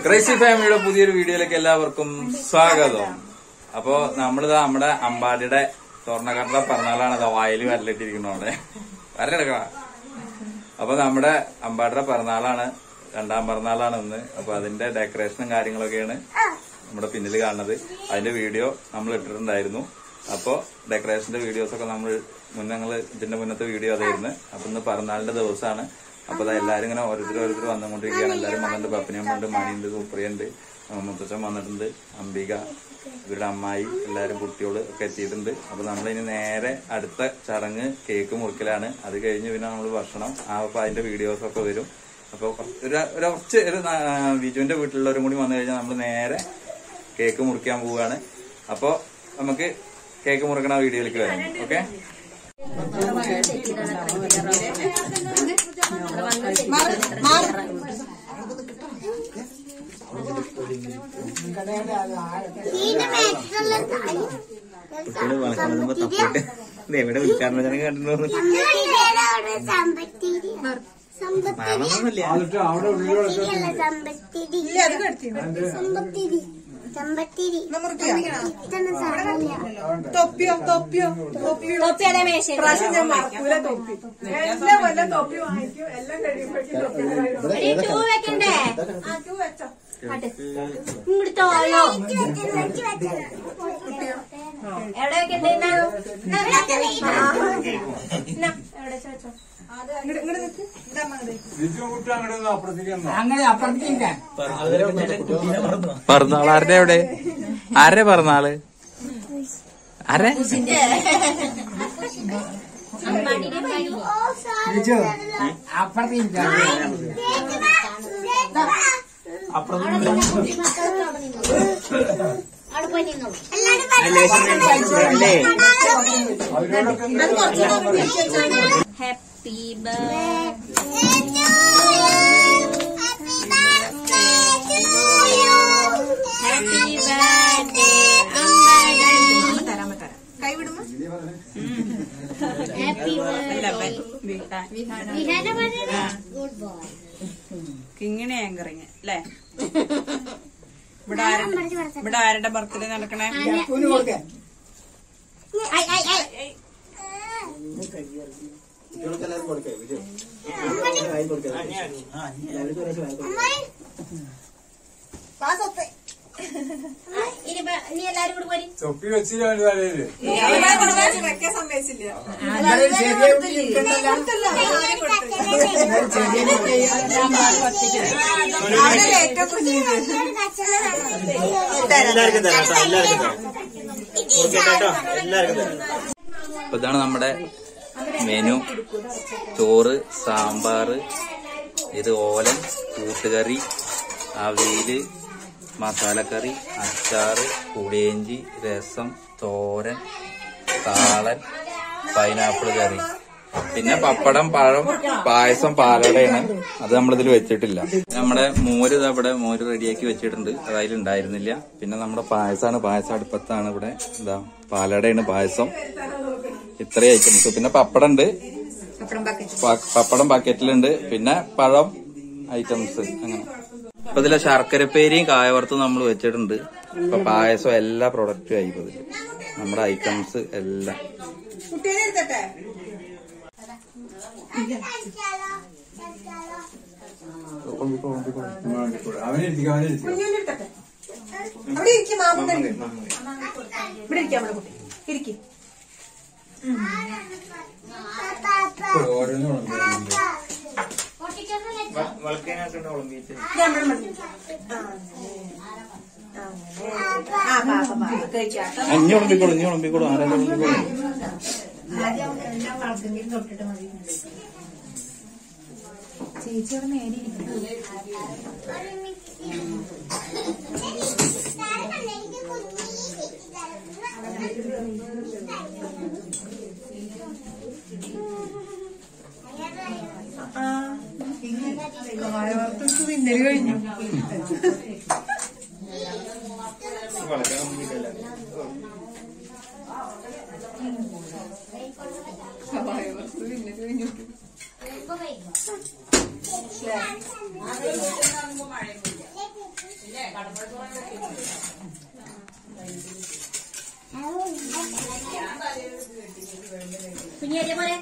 Crazy ഫാമിലിയുടെ പുതിയൊരു വീഡിയോയിലേക്ക് എല്ലാവർക്കും സ്വാഗതം അപ്പോ നമ്മളിതാ നമ്മുടെ അമ്പാടിയുടെ സ്വർണ്ണക്കട്ട പിറന്നാളാണ് ഇതാ വായിൽ വരലിട്ടിരിക്കുന്നവിടെ വരലെടുക്കണ അപ്പൊ നമ്മുടെ അമ്പാടിയുടെ പിറന്നാളാണ് രണ്ടാം പിറന്നാളാണ് ഇന്ന് അപ്പൊ അതിന്റെ ഡെക്കറേഷനും കാര്യങ്ങളൊക്കെയാണ് നമ്മുടെ പിന്നിൽ കാണുന്നത് അതിന്റെ വീഡിയോ നമ്മൾ ഇട്ടിട്ടുണ്ടായിരുന്നു അപ്പോ ഡെക്കറേഷന്റെ വീഡിയോസ് ഒക്കെ നമ്മൾ മുന്നേ ഞങ്ങൾ ഇതിന്റെ മുന്നത്തെ വീഡിയോ അതായിരുന്നു അപ്പൊ ഇന്ന് പിറന്നാളിന്റെ ദിവസമാണ് അപ്പൊ ദാ എല്ലാരും ഇങ്ങനെ ഓരോരുത്തർ ഓരോരുത്തർ വന്നുകൊണ്ടിരിക്കുകയാണ് എല്ലാരും വന്നിട്ടുണ്ട് പപ്പനിയമ്മയുണ്ട് മണിയുണ്ട് സൂപ്രിയുണ്ട് ആ, മുത്തച്ഛൻ വന്നിട്ടുണ്ട് അംബിക ഇവരുടെ അമ്മായി എല്ലാരും കുട്ടികള് ഒക്കെ എത്തിയിട്ടുണ്ട് അപ്പൊ നമ്മളിനി നേരെ അടുത്ത ചടങ്ങ് കേക്ക് മുറിക്കലാണ് അത് കഴിഞ്ഞ് പിന്നെ നമ്മൾ ഭക്ഷണം ആ അപ്പൊ അതിന്റെ വീഡിയോസ് ഒക്കെ വരും അപ്പൊ ഒരു ഒരു കുറച്ച് ഒരു നാ- ബിജുവിന്റെ വീട്ടിലുള്ളവരും കൂടി വന്നു കഴിഞ്ഞാൽ നമ്മൾ നേരെ കേക്ക് മുറിക്കാൻ പോവുകയാണ് അപ്പൊ നമുക്ക് കേക്ക് മുറിക്കണ വീഡിയോയിലേക്ക് വരാം ഓക്കെ കുട്ടികള് വളർത്തുമ്പോ തപ്പിട്ട് ഇത് എവിടെ ഉദ്ഘാടന ചടങ്ങ് കണ്ടിട്ടുണ്ടോ മാമൊന്നുമില്ല തൊപ്പിയോ തൊപ്പിയോ തൊപ്പിയോ പ്രാവശ്യം ഞാൻ മറക്കൂല തൊപ്പി എല്ലാ കൊല്ലം തൊപ്പി വാങ്ങിക്കും എല്ലാം കഴിയുമ്പോഴേക്കും തൊപ്പി വാങ്ങിക്കും. ആ, ടൂ വെച്ചോ ഇങ്ങട് ഇങ്ങട് നിൽക്ക് ഇതാ മകളെ പിറന്നാൾ ആരുടെ എവിടെ ആരുടെ പിറന്നാള് ആരെ അല്ലേ happy birthday happy birthday Ambadi തരാമ തരാം കൈ വിടുമ്പോ happy Vihana good boy Kingini anchoring അല്ലേ ഇവിടെ ആരുടെ ഇവിടെ ആരുടെ ബർത്ത്ഡേ നടക്കണേ ഐ ഐ ഐ പാസൊത്തെ ഇനി ബ- നീ എല്ലാരും കൂടി പോരി അവരെ കൊണ്ടുവച്ച് വെക്കാൻ സമ്മതിച്ചില്ല അവരല്ലേ ഏറ്റവും കുഞ്ഞിത് എല്ലാവർക്കും തരാം കേട്ടോ എല്ലാവർക്കും തരാം മുറിക്കട്ടെ കേട്ടോ എല്ലാവർക്കും തരാം അപ്പൊ ഇതാണ് നമ്മുടെ മെനു ചോറ് സാമ്പാറ് ഇത് ഓലൻ കൂട്ടുകറി അവിയല് മസാലക്കറി അച്ചാറ് പുളിയഞ്ചി രസം തോരൻ താളൻ പൈനാപ്പിൾ കറി പിന്നെ പപ്പടം പഴം പായസം പാലടയാണ് അത് നമ്മളിതിൽ വെച്ചിട്ടില്ല നമ്മുടെ മോര് ഇതാ ഇവിടെ മോര് റെഡിയാക്കി വെച്ചിട്ടുണ്ട് അത് അതിലുണ്ടായിരുന്നില്ല പിന്നെ നമ്മുടെ പായസമാണ് പായസം അടുപ്പത്താണ് ഇവിടെ എന്താ പാലടയാണ് പായസം ഇത്രയും ഐറ്റംസ് പിന്നെ പപ്പടം ഉണ്ട് പ- പപ്പടം പാക്കറ്റിലുണ്ട് പിന്നെ പഴം ഐറ്റംസ് അങ്ങനെ അപ്പൊ ഇതിലെ ശർക്കരപ്പേരിയും കായവറുത്തും നമ്മൾ വെച്ചിട്ടുണ്ട് ഇപ്പൊ പായസം എല്ലാ പ്രൊഡക്റ്റും ആയി ഇപ്പൊ ഇതില് നമ്മുടെ ഐറ്റംസ് എല്ലാം കുട്ടീനെ എടുത്തട്ടെ കുഞ്ഞിനെ എടുത്തട്ടെ അവിടെ ഇരിക്കും മാമൂടെ ഇവിടെ ഇരിക്കാം നമ്മുടെ കുട്ടി ഇരിക്കും നമ്മുടെ മതി ആ പാപ്പ പാപ്പ കഴിച്ചാട്ടോ ഇനി ഉളമ്പിക്കോളൂ ഇനി ഉളമ്പിക്കോളൂ ആരെങ്കിലും ഉളമ്പിക്കോളൂ മിന്നല് കഴിഞ്ഞു കുഞ്ഞേരിയ പോലെ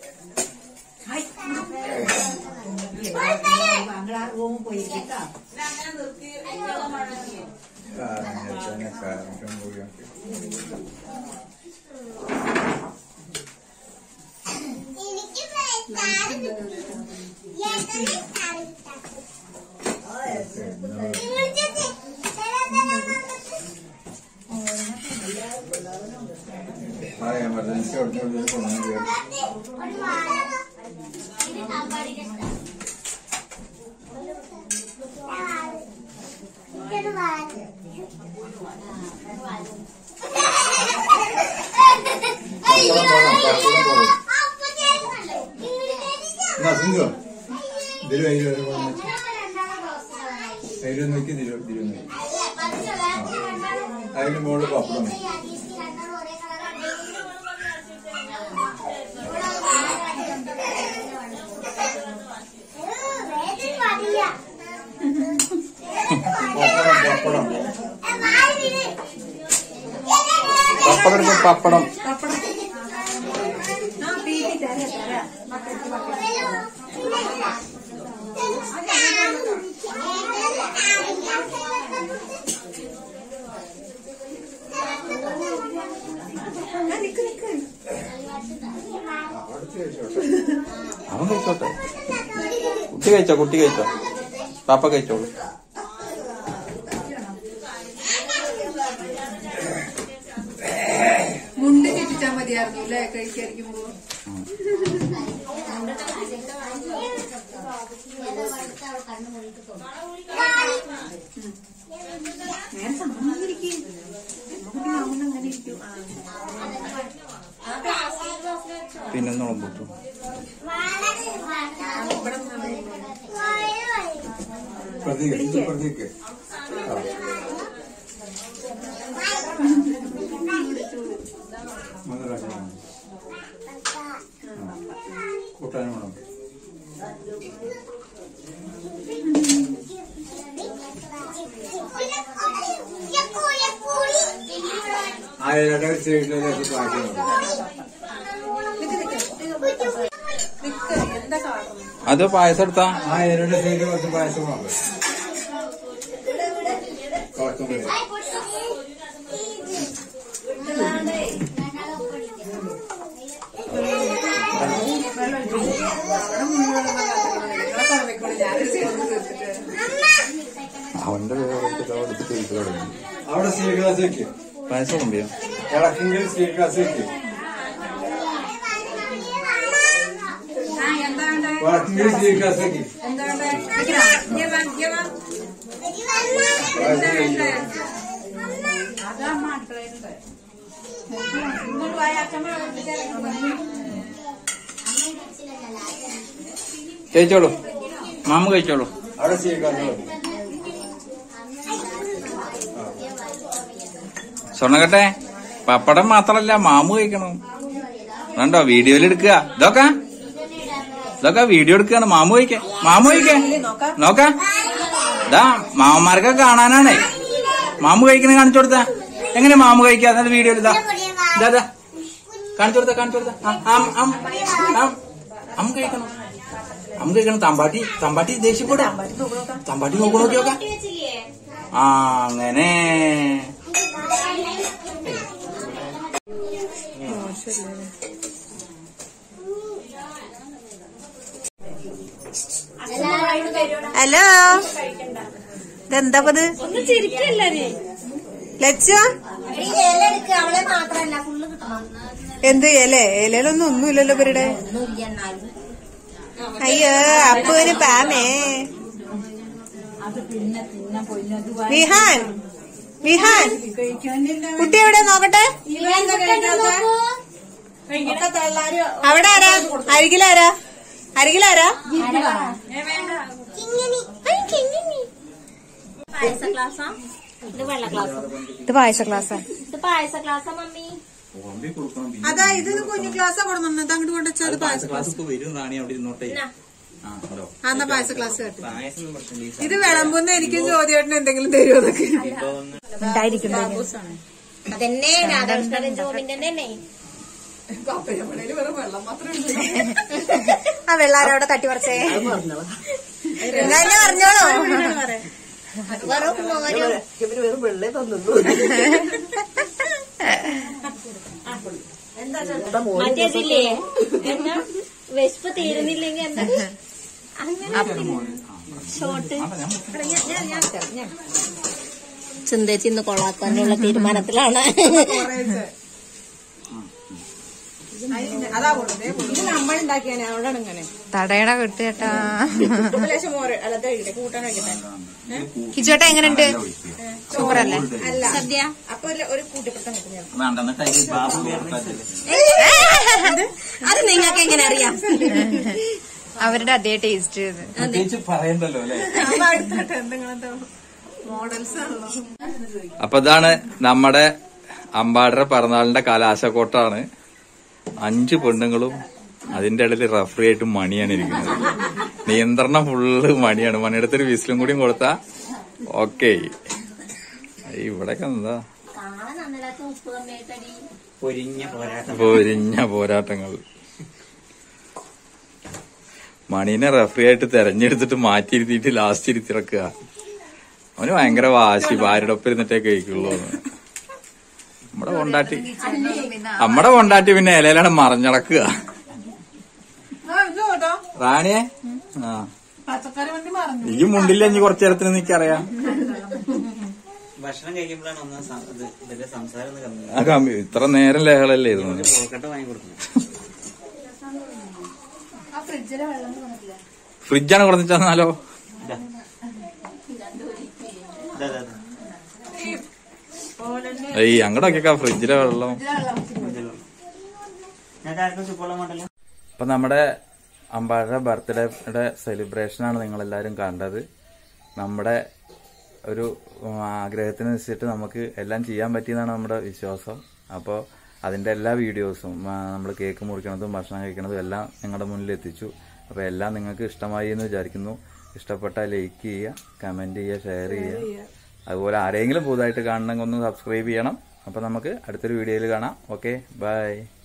എമർജൻസി കൊടുത്തു കൊണ്ടുവന്നു എന്നാ സിന്ധു ഇതിൽ വൈകി വരെ കൊണ്ടു അതിൽ നോക്കി ഇതിൽ ഇതിൽ നോക്കി അതിന് മുകളിൽ പപ്പടം വെച്ചു. പപ്പടം പപ്പടം പപ്പടം എടുക്കും പപ്പടം അവൻ കഴിച്ചോട്ടെ കുട്ടി കഴിച്ചോ കുട്ടി കഴിച്ചോ പാപ്പ കഴിച്ചോളൂ മുണ്ട് ചുറ്റിച്ചാ മതിയായിരുന്നു അല്ലേ കഴിക്കാതിരിക്കുമ്പോ നേരെ സമ്മതിരിക്കും അങ്ങനെ ഇരിക്കും പിന്നെ നോമ്പുട്ടു പ്രതീക ഇത് പ്രതീക കൂട്ടാനും വേണം ആ ഇലയുടെ സൈഡിലേക്ക് പാറ്റി നിക്ക് എന്താ കാരണം അത് പായസം എടുത്താ ആ ഇലയുടെ സൈഡിൽ കുറച്ച് പായസം വേണം കളക്കുമ്പോൾ നിങ്ങളെ പറഞ്ഞോളൂ ഞാനൊരു സൈഡിൽ തീർത്തിട്ട് അവന്റെ വേറെ എടുത്ത് തിരിച്ചു തുടങ്ങി അവിടെ സ്റ്റീൽ ഗ്ലാസ് വെക്കും പായസം കൊണ്ടുപോയോ ഇളക്കെങ്കിൽ സ്റ്റീൽ ഗ്ലാസ് വെക്കും ആ എന്താ വേണ്ടേ ഇളക്കെങ്കിൽ സ്റ്റീൽ ഗ്ലാസ് വെക്കും എന്താ വേണ്ടേ ഇങ്ങനാ, ഇങ്ങ വാ, ഇങ്ങ വാ. എന്താ വേണ്ടേ അതാ അമ്മ അടുക്കളയിലുണ്ട് ഇങ്ങോട്ട് പോയ അച്ഛമ്മ കഴിച്ചോളൂ മാമ കഴിച്ചോളൂ അവിടെ സ്റ്റീൽ ഗ്ലാസ് വെക്കും സ്വർണ്ണക്കട്ടെ പപ്പടം മാത്രല്ല മാമു കഴിക്കണം വേണ്ടോ വീഡിയോയിൽ എടുക്കുക ഇതൊക്കെ ഇതൊക്കെ വീഡിയോ എടുക്കുകയാണ് മാമു കഴിക്ക മാമു കഴിക്ക നോക്ക ഇതാ മാമന്മാർക്ക് കാണാനാണേ മാമു കഴിക്കണ കാണിച്ചു കൊടുത്ത എങ്ങനെ മാമു കഴിക്കുക അതായത് വീഡിയോയിൽ ഇതാ ഇതാ ഇതാ. കാണിച്ചു കൊടുത്ത കാണിച്ചു കൊടുത്ത അമ്മ കഴിക്കണം അമ്മ കഴിക്കണം തമ്പാട്ടി തമ്പാട്ടി ദേഷ്യപ്പെടാ തമ്പാട്ടി നോക്കണ നോക്കി നോക്കാം ആ അങ്ങനെ ഹലോ ഇതെന്താ പത് ലച്ച അവളെ മാത്രല്ല ഫുള്ള് കിട്ടണം എന്ത് ഇലേ ഇലയിലൊന്നും ഒന്നുമില്ലല്ലോ ഇവരുടെ ഒന്നുമില്ല എന്നാലും അയ്യോ അപ്പുവിന് പാമേ വിഹാൻ വിഹാൻ കുട്ടി എവിടെ നോക്കട്ടെ അവിടെ ആരാ അരികിലാരാ അരികിലാരാ പായസ ക്ലാസ്സാ ഇത് വെള്ള ക്ലാസ്സാ ഇത് പായസ ക്ലാസ്സാ ഇത് പായസ ക്ലാസ്സാ മമ്മി അതാ ഇത് കുഞ്ഞു ക്ലാസ്സാ കൊടുക്കുന്നത് അങ്ങോട്ട് കൊണ്ടുവച്ചാൽ പായസ ക്ലാസ് ഇപ്പൊ വരും റാണി അവിടെ ഇരുന്നോട്ടെ എന്നാ, ആ ഹലോ ആ എന്നാ പായസ ക്ലാസ് കേട്ടു പായസം പ്രശ്നമില്ല ഈ ഇത് വിളമ്പുന്ന എനിക്കും ചോദ്യേട്ടന് എന്തെങ്കിലും തരുമോ എന്നൊക്കെ ഇപ്പൊ ഒന്ന് അതന്നെ രാധാകൃഷ്ണൻ ജോമിന്റെ തന്നെ പാപ്പരപ്പടയില് വെറും വെള്ളം മാത്രമേ ഉള്ളൂ. ആ വെള്ളാരം അവിടെ തട്ടി പറിച്ചേ എന്നാ എന്നെ പറഞ്ഞോളൂ വെറും മോരും മറ്റേതില്ലേ എന്താ വിശപ്പ് തീരുന്നില്ലെങ്കിൽ എന്താ ഷോട്ട് ചിന്തേച്ചി ഇന്ന് കൊള്ളാക്കാനുള്ള തീരുമാനത്തിലാണ് കുറേശ്ശെ. അതിന് അതാ കൊടുത്തേ ഇത് നമ്മൾ ഉണ്ടാക്കിയാണ് അവിടെയാണ് ഇങ്ങനെ തടയണ കിട്ടുകേട്ടാ ഒരു ലേശം മോര് അല്ലാതെ കഴിക്കട്ടെ കൂട്ടാൻ കഴിക്കട്ടെ കിച്ചോട്ട എങ്ങനെയുണ്ട് സൂപ്പർ അല്ലേ അല്ല സദ്യ അപ്പൊ ഒരു- ഒരു കൂട്ടിപ്പിടുത്തം കിട്ടും ഞാൻ വേണ്ട എന്നിട്ട് അതിൽ ബാബു കൊടുക്കാത്തില്ല അത് നിങ്ങൾക്ക് എങ്ങനെ അറിയാം അവരുടെ അതേ ടേസ്റ്റ് പ്രത്യേകിച്ച് പറയണ്ടല്ലോ അല്ലേ അപ്പൊ അടുത്തിട്ട് എന്തെങ്കിലും മോഡൽസ് ആണല്ലോ അപ്പൊ ഇതാണ് നമ്മുടെ അമ്പാടര പിറന്നാളിന്റെ കലാശക്കോട്ടാണ് അഞ്ച് പെണ്ണുങ്ങളും അതിന്റെ ഇടയിൽ റഫറി ആയിട്ട് മണിയാണ് ഇരിക്കുന്നത് നിയന്ത്രണം ഫുള്ള് മണിയാണ് മണിയെടുത്ത് ഒരു വിസിലും കൂടിയും കൊടുത്താ ഓക്കെ ഇവിടൊക്കെ എന്താ കാണാൻ നന്നില്ലാത്ത ഉപ്പ് തന്നെയായിട്ടടി പൊരിഞ്ഞ പോരാട്ടം പൊരിഞ്ഞ പോരാട്ടങ്ങൾ മണീനെ റഫറി ആയിട്ട് തെരഞ്ഞെടുത്തിട്ട് മാറ്റിയിരുത്തിയിട്ട് ലാസ്റ്റ് ഇരുത്തിറക്കുക അവന് ഭയങ്കര വാശി ഭാര്യയുടെ ഒപ്പം ഇരുന്നിട്ടേ കഴിക്കുള്ളൂ എന്ന്. നമ്മുടെ കൊണ്ടാട്ടി നമ്മുടെ കൊണ്ടാട്ടി പിന്നെ ഇലയിലാണ് മറഞ്ഞടക്കുക ആ ഇത് കേട്ടോ റാണിയെ ആ പച്ചക്കറി വണ്ടി മറന്നു ഈ മുണ്ടില്ല ഇനി കുറച്ചു നേരത്തിന് എനിക്കറിയാം ഭക്ഷണം കഴിക്കുമ്പോഴാണ് ഒന്ന് സം- ഇത് ഇതിന്റെ സംസാരം ഒന്ന് കമ്മി ആ കമ്പി ഇത്ര നേരം ലഹളല്ലേ ഇരുന്നു പോക്കട്ട് വാങ്ങി കൊടുക്കണം ഫ്രിഡ്ജാണ് കുറഞ്ഞു തന്നാലോ ഇതാ. ഇതാ, ഇതാ, ഇതാ. ഏയ് അങ്ങോട്ടൊക്കെ ഫ്രിഡ്ജിലെ വെള്ളം ഞാൻ ആർക്കും ചുപ്പോളം വേണ്ടല്ലോ അപ്പൊ നമ്മുടെ അമ്പാഴ ബർത്ത്ഡേയുടെ സെലിബ്രേഷൻ ആണ് നിങ്ങൾ എല്ലാവരും കണ്ടത് നമ്മുടെ ഒരു ഉം, ആഗ്രഹത്തിന് വെച്ചിട്ട് നമുക്ക് എല്ലാം ചെയ്യാൻ പറ്റിയെന്നാണ് നമ്മുടെ വിശ്വാസം അപ്പോൾ അതിന്റെ എല്ലാ വീഡിയോസും നമ്മൾ കേക്ക് മുറിക്കണതും ഭക്ഷണം കഴിക്കണതും എല്ലാം നിങ്ങളുടെ മുന്നിൽ എത്തിച്ചു അപ്പോൾ എല്ലാം നിങ്ങൾക്ക് ഇഷ്ടമായി എന്ന് വിചാരിക്കുന്നു ഇഷ്ടപ്പെട്ടാൽ ലൈക്ക് ചെയ്യുക കമന്റ് ചെയ്യുക ഷെയർ ചെയ്യുക അതുപോലെ ആരെങ്കിലും പുതുതായിട്ട് കാണണമെങ്കിൽ ഒന്ന് സബ്സ്ക്രൈബ് ചെയ്യണം അപ്പോൾ നമുക്ക് അടുത്തൊരു വീഡിയോയിൽ കാണാം ഓക്കെ ബൈ